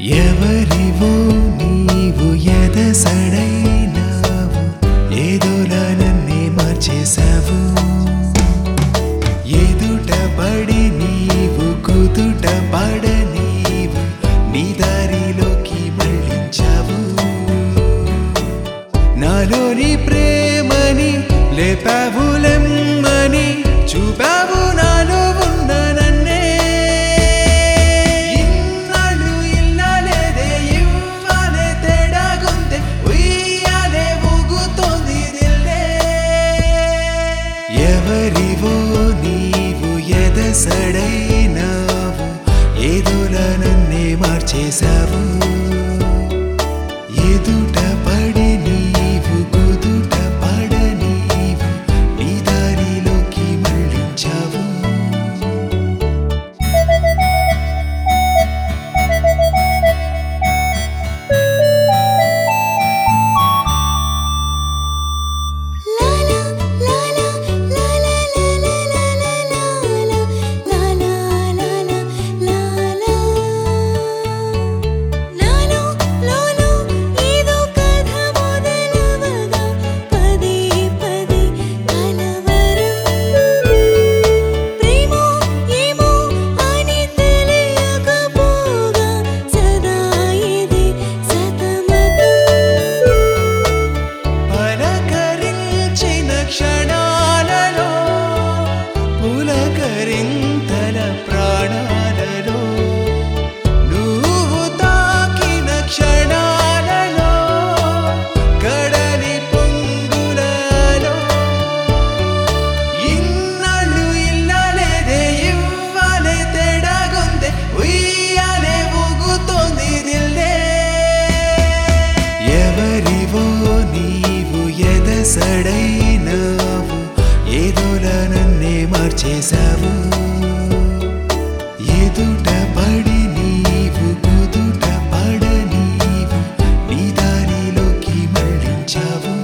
ఎవరివో నీవు ఎదసడైనావు ఏదోలా నన్నే మార్చేశావు ఎదుట పడి నీవు కుదుట పడ నీవు నీ దారిలోకి మళ్ళించావు నాలోని ప్రేమని లేపావులెమ్మని చూపావు నాలో ఉన్న నన్నే ఇన్నాళ్ళు ఇల్లాలేదే ఇవ్వాలే తేడాగుందే ఉయ్యాలే ఊగుతోంది దిల్లే ఎవరివో నీవు ఎదసడైనావు ఏదోలా నన్నే మార్చేశావు ఎదుట పడి నీవు కుదుట పడ నీవు నీ దారిలోకి మళ్ళించావు లాలా లాలా లాలా లాలా లాలా లాలా లాలా లాలా నాలో లోలో ఏదో కథ మొదలవగా పదే పదే కలవరం ప్రేమో ఏమో అని తెలియకపోగా సదా ఇది సతమతం పలకరించిన క్షణాలలో పులకరింతల ప్రాణాలలో నువ్వు తాకిన క్షణాలలో కడలి పొంగులలో ఇన్నాళ్ళు ఇల్లాలేదే ఇవ్వాలే తేడాగుందే ఉయ్యాలే ఊగుతోంది దిల్లే ఎవరివో నీవు ఎదసడైనావు ఏదోలా నన్నే మార్చేశావు ఎదుట పడి నీవు కుదుట పడ నీవు నీ దారిలోకి మళ్ళించావు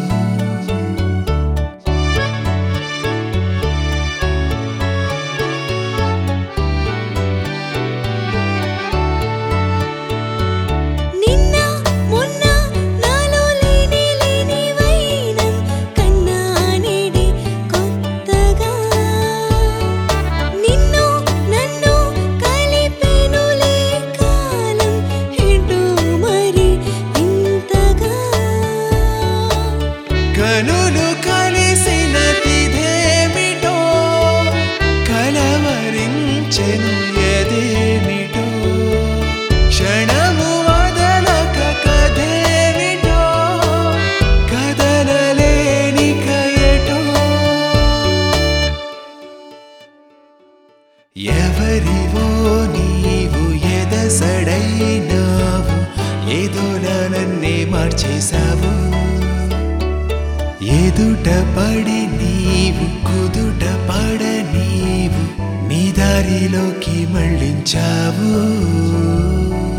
నిన్న మొన్న నాలో లేని లేని వైనం కన్నా నేడి కొత్తగా నిన్ను నన్ను కలిపెనులే కాలం ఎటు మరి ఇంతగా కనులు కలిసిన తిథేమిటో కలవరించెను ఎదేమిటో క్షణము వదలక కథేమిటో కదలలేని కయటో ఎవరివో నీవు ఎదసడైనావు ఏదోలా నన్నే మార్చేశావు ఎదుట పడి నీవు కుదుట పడ నీవు నీ దారిలోకి మళ్ళించావు